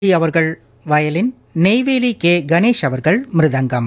அவர்கள் violin Neyveli K Ganesh அவர்கள் மிருதங்கம்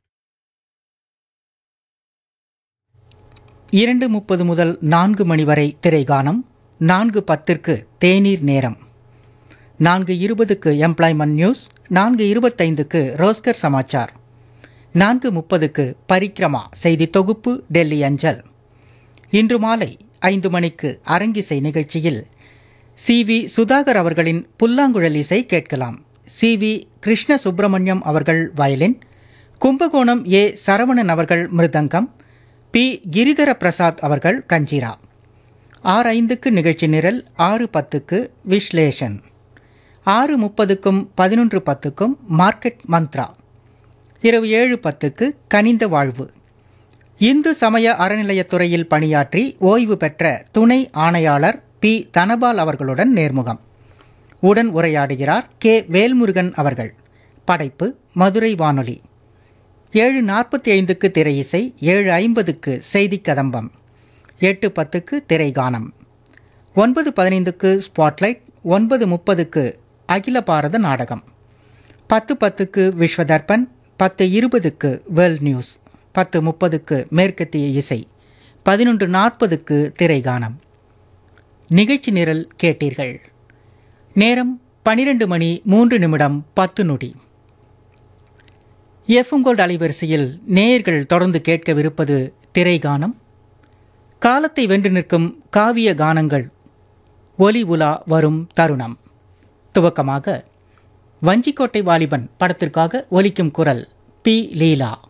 இரண்டு முப்பது முதல் நான்கு மணி வரை திரைகானம் நான்கு பத்திற்கு தேநீர் நேரம் நான்கு இருபதுக்கு எம்ப்ளாய்மெண்ட் நியூஸ் நான்கு இருபத்தைந்துக்கு ரோஸ்கர் சமாச்சார் நான்கு முப்பதுக்கு பரிக்ரமா செய்தி தொகுப்பு டெல்லி அஞ்சல் இன்று மாலை ஐந்து மணிக்கு அரங்கிசை நிகழ்ச்சியில் சி வி சுதாகர் அவர்களின் புல்லாங்குழல் இசை கேட்கலாம் சி வி கிருஷ்ண சுப்பிரமணியம் அவர்கள் வயலின் கும்பகோணம் ஏ சரவணன் அவர்கள் மிருதங்கம் பி கிரிதர பிரசாத் அவர்கள் கஞ்சிரா ஆறு ஐந்துக்கு நிகழ்ச்சி நிரல் ஆறு பத்துக்கு விஸ்லேஷன் ஆறு முப்பதுக்கும் பதினொன்று பத்துக்கும் மார்க்கெட் மந்த்ரா இரவு ஏழு பத்துக்கு கனிந்த வாழ்வு இந்து சமய அறநிலையத்துறையில் பணியாற்றி ஓய்வு பெற்ற துணை ஆணையாளர் பி தனபால் அவர்களுடன் நேர்முகம் உடன் உரையாடுகிறார் கே வேல்முருகன் அவர்கள் படைப்பு மதுரை வானொலி ஏழு நாற்பத்தி ஐந்துக்கு திரையிசை ஏழு ஐம்பதுக்கு செய்தி கதம்பம் எட்டு பத்துக்கு திரைகானம் ஒன்பது பதினைந்துக்கு ஸ்பாட்லைட் ஒன்பது முப்பதுக்கு அகில பாரத நாடகம் பத்து பத்துக்கு விஸ்வதர்பன் பத்து இருபதுக்கு வேர்ல்ட் நியூஸ் பத்து முப்பதுக்கு மேற்கத்திய இசை பதினொன்று நாற்பதுக்கு திரைகானம் நிகழ்ச்சி நிரல் கேட்டீர்கள் நேரம் பனிரெண்டு மணி மூன்று நிமிடம் பத்து நொடி எஃப்எம் கோல்டு அலைவரிசையில் நேயர்கள் தொடர்ந்து கேட்கவிருப்பது திரைகானம் காலத்தை வென்று நிற்கும் காவிய கானங்கள் ஒலி உலா வரும் தருணம் துவக்கமாக வஞ்சிக்கோட்டை வாலிபன் படத்திற்காக ஒலிக்கும் குரல் பி லீலா